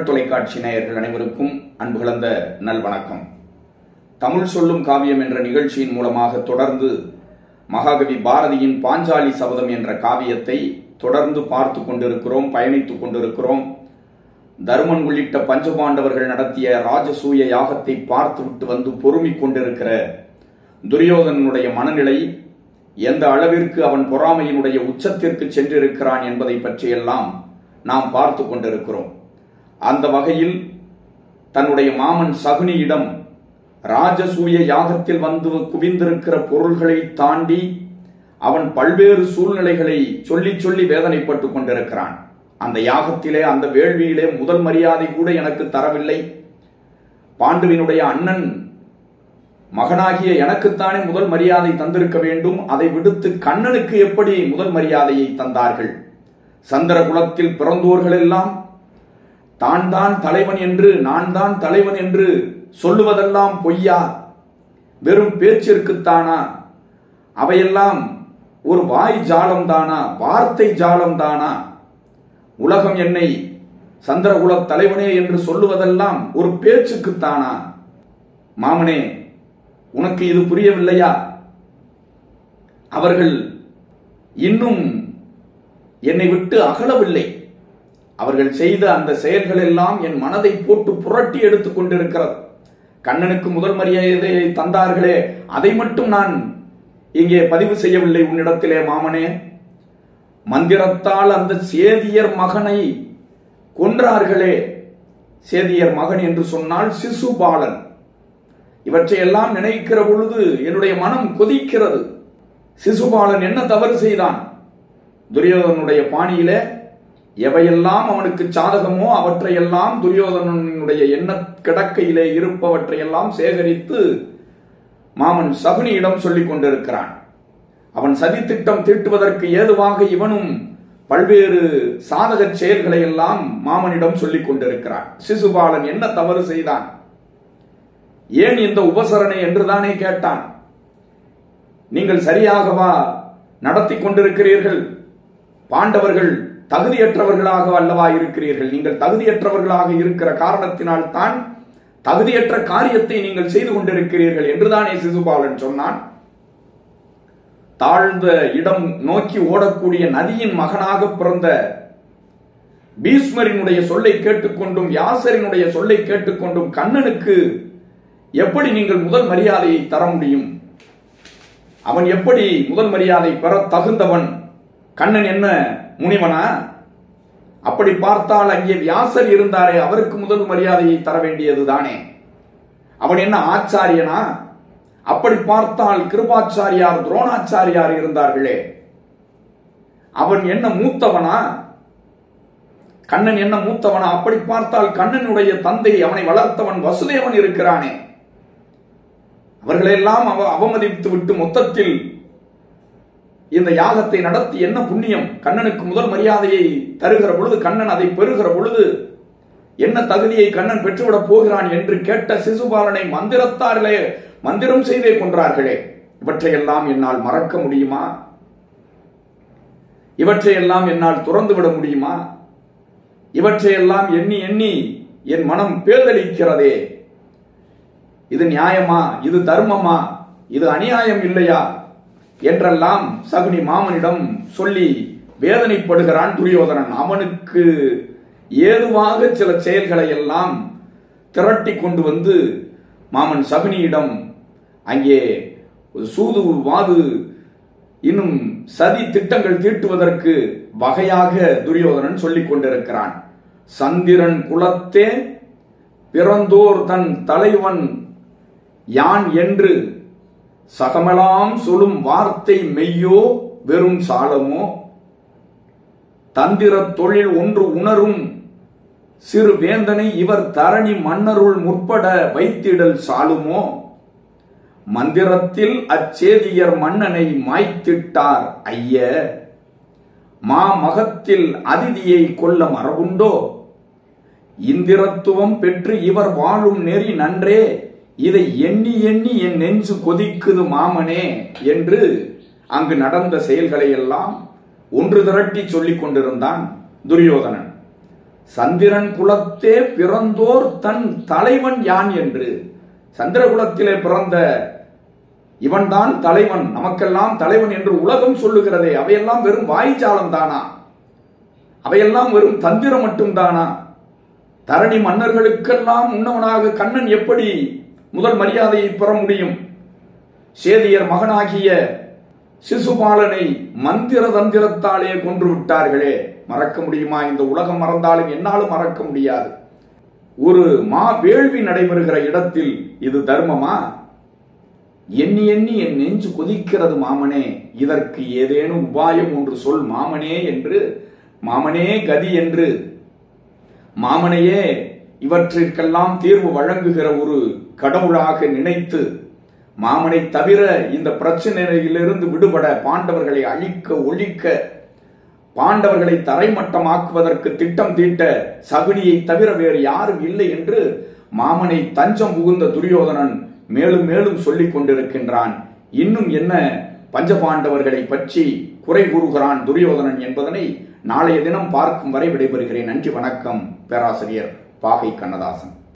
தொலைக்காட்சி நேயர்கள் அனைவருக்கும் அன்பு கலந்த நல்வணக்கம் தமிழ் சொல்லும் காவியம் என்ற நிகழ்ச்சியின் மூலமாக தொடர்ந்து மகாகவி பாரதியின் பாஞ்சாலி சபதம் என்ற காவியத்தை தொடர்ந்து பார்த்து கொண்டிருக்கிறோம் பயணித்துக் கொண்டிருக்கிறோம் தருமன் உள்ளிட்ட பஞ்சபாண்டவர்கள் நடத்திய ராஜசூய யாகத்தை பார்த்துவிட்டு வந்து பொறுமிக் கொண்டிருக்கிற துரியோதனனுடைய மனநிலை எந்த அளவிற்கு அவன் பொறாமையினுடைய உச்சத்திற்கு சென்றிருக்கிறான் என்பதை பற்றியெல்லாம் நாம் பார்த்து கொண்டிருக்கிறோம் அந்த வகையில் தன்னுடைய மாமன் சகுனியிடம் ராஜசூய யாகத்தில் வந்து குவிந்திருக்கிற பொருள்களை தாண்டி அவன் பல்வேறு சூழ்நிலைகளை சொல்லி சொல்லி வேதனைப்பட்டு கொண்டிருக்கிறான் அந்த யாகத்திலே அந்த வேள்வியிலே முதல் மரியாதை கூட எனக்கு தரவில்லை பாண்டுவினுடைய அண்ணன் மகனாகிய எனக்குத்தானே முதல் மரியாதை தந்திருக்க வேண்டும் அதை விடுத்து கண்ணனுக்கு எப்படி முதல் மரியாதையை தந்தார்கள் சந்திர குலத்தில் பிறந்தோர்கள் எல்லாம் தான் தான் தலைவன் என்று நான் தான் தலைவன் என்று சொல்லுவதெல்லாம் பொய்யா வெறும் பேச்சிற்குத்தானா அவையெல்லாம் ஒரு வாய் ஜாலம் தானா வார்த்தை ஜாலம் தானா உலகம் என்னை சந்திரகுல தலைவனே என்று சொல்லுவதெல்லாம் ஒரு பேச்சுக்குத்தானா மாமனே உனக்கு இது புரியவில்லையா அவர்கள் இன்னும் என்னை விட்டு அகலவில்லை அவர்கள் செய்த அந்த செயல்கள் எல்லாம் என் மனதை போட்டு புரட்டி எடுத்துக் கொண்டிருக்கிறது கண்ணனுக்கு முதல் மரியாதையை தந்தார்களே அதை மட்டும் நான் இங்கே பதிவு செய்யவில்லை உன்னிடத்திலே மாமனே மந்திரத்தால் அந்த சேதியர் மகனை கொன்றார்களே சேதியர் மகன் என்று சொன்னால் சிசுபாலன் இவற்றையெல்லாம் நினைக்கிற பொழுது என்னுடைய மனம் கொதிக்கிறது சிசுபாலன் என்ன தவறு செய்தான் துரியோதனுடைய பாணியிலே எவையெல்லாம் அவனுக்கு சாதகமோ அவற்றையெல்லாம் துரியோதனனுடைய எண்ண கிடக்கையிலே இருப்பவற்றையெல்லாம் சேகரித்து மாமன் சகுனியிடம் சொல்லிக் கொண்டிருக்கிறான் அவன் சதித்திட்டம் தீட்டுவதற்கு ஏதுவாக இவனும் பல்வேறு சாதக செயல்களை எல்லாம் மாமனிடம் சொல்லிக் கொண்டிருக்கிறான் சிசுபாலன் என்ன தவறு செய்தான் ஏன் இந்த உபசரணை என்றுதானே கேட்டான் நீங்கள் சரியாகவா நடத்தி கொண்டிருக்கிறீர்கள் பாண்டவர்கள் தகுதியற்றவர்களாக அல்லவா இருக்கிறீர்கள் நீங்கள் தகுதியற்றவர்களாக இருக்கிற காரணத்தினால் தான் தகுதியற்ற காரியத்தை நீங்கள் செய்து கொண்டிருக்கிறீர்கள் என்றுதானே சிசுபாலன் சொன்னான் தாழ்ந்த இடம் நோக்கி ஓடக்கூடிய நதியின் மகனாக பிறந்த பீஸ்மரினுடைய சொல்லை கேட்டுக்கொண்டும் யாசரினுடைய சொல்லை கேட்டுக்கொண்டும் கண்ணனுக்கு எப்படி நீங்கள் முதல் மரியாதையை தர முடியும் அவன் எப்படி முதல் மரியாதை பெற தகுந்தவன் கண்ணன் என்ன முனிவனா அப்படி பார்த்தால் அங்கே வியாசர் இருந்தாரே அவருக்கு முதல் மரியாதையை தர வேண்டியது தானே அவன் என்ன ஆச்சாரியனா அப்படி பார்த்தால் கிருபாச்சாரியார் துரோணாச்சாரியார் இருந்தார்களே அவன் என்ன மூத்தவனா கண்ணன் என்ன மூத்தவனா அப்படி பார்த்தால் கண்ணனுடைய தந்தை அவனை வளர்த்தவன் வசுதேவன் இருக்கிறானே அவர்களெல்லாம் அவ அவமதித்து விட்டு மொத்தத்தில் இந்த யாகத்தை நடத்தி என்ன புண்ணியம் கண்ணனுக்கு முதல் மரியாதையை தருகிற பொழுது கண்ணன் அதை பெறுகிற பொழுது என்ன தகுதியை கண்ணன் பெற்றுவிடப் போகிறான் என்று கேட்ட சிசுபாலனை மந்திரத்தார்களே மந்திரம் செய்தே கொன்றார்களே இவற்றையெல்லாம் என்னால் மறக்க முடியுமா இவற்றையெல்லாம் என்னால் துறந்து விட முடியுமா இவற்றையெல்லாம் எண்ணி எண்ணி என் மனம் பேதளிக்கிறதே இது நியாயமா இது தர்மமா இது அநியாயம் இல்லையா என்றெல்லாம் சகுனி மாமனிடம் சொல்லி வேதனைப்படுகிறான் துரியோதனன் அவனுக்கு ஏதுவாக சில செயல்களை எல்லாம் திரட்டி கொண்டு வந்து மாமன் சகுனியிடம் அங்கே சூது வாது இன்னும் சதி திட்டங்கள் தீட்டுவதற்கு வகையாக துரியோதனன் சொல்லிக் கொண்டிருக்கிறான் சந்திரன் குலத்தே பிறந்தோர் தன் தலைவன் யான் என்று சகமெல்லாம் சொல்லும் வார்த்தை மெய்யோ வெறும் சாலமோ தந்திர தொழில் ஒன்று உணரும் சிறு வேந்தனை இவர் தரணி மன்னருள் முற்பட வைத்திடல் சாலுமோ மந்திரத்தில் அச்சேதியர் மன்னனை மாய்த்திட்டார் ஐய மாமகத்தில் அதிதியை கொல்ல மரபுண்டோ இந்திரத்துவம் பெற்று இவர் வாழும் நெறி நன்றே இதை எண்ணி எண்ணி என் நெஞ்சு கொதிக்குது மாமனே என்று அங்கு நடந்த செயல்களை எல்லாம் ஒன்று திரட்டி சொல்லிக் கொண்டிருந்தான் துரியோதனன் சந்திரன் குலத்தே பிறந்தோர் தன் தலைவன் யான் என்று சந்திரகுலத்திலே பிறந்த இவன்தான் தலைவன் நமக்கெல்லாம் தலைவன் என்று உலகம் சொல்லுகிறதே அவையெல்லாம் வெறும் வாய்ச்சாலம் தானா அவையெல்லாம் வெறும் தந்திரம் மட்டும்தானா தரணி மன்னர்களுக்கெல்லாம் உன்னவனாக கண்ணன் எப்படி முதல் மரியாதையை பெற முடியும் சேதியர் மகனாகிய சிசுபாலனை மந்திர தந்திரத்தாலே கொன்று விட்டார்களே மறக்க முடியுமா இந்த உலகம் மறந்தாலும் என்னாலும் மறக்க முடியாது ஒரு மா வேள்வி நடைபெறுகிற இடத்தில் இது தர்மமா எண்ணி எண்ணி என் நெஞ்சு கொதிக்கிறது மாமனே இதற்கு ஏதேனும் உபாயம் ஒன்று சொல் மாமனே என்று மாமனே கதி என்று மாமனையே இவற்றிற்கெல்லாம் தீர்வு வழங்குகிற ஒரு கடவுளாக நினைத்து மாமனை தவிர இந்த பிரச்சனையிலிருந்து விடுபட பாண்டவர்களை அழிக்க ஒழிக்க பாண்டவர்களை தரைமட்டமாக்குவதற்கு திட்டம் தீட்ட சகுனியை தவிர வேறு யாரும் இல்லை என்று மாமனை தஞ்சம் புகுந்த துரியோதனன் மேலும் மேலும் சொல்லிக் கொண்டிருக்கின்றான் இன்னும் என்ன பஞ்சபாண்டவர்களை பற்றி குறை கூறுகிறான் துரியோதனன் என்பதனை நாளைய தினம் பார்க்கும் வரை விடைபெறுகிறேன் நன்றி வணக்கம் பேராசிரியர் பாகை கண்ணதாசன்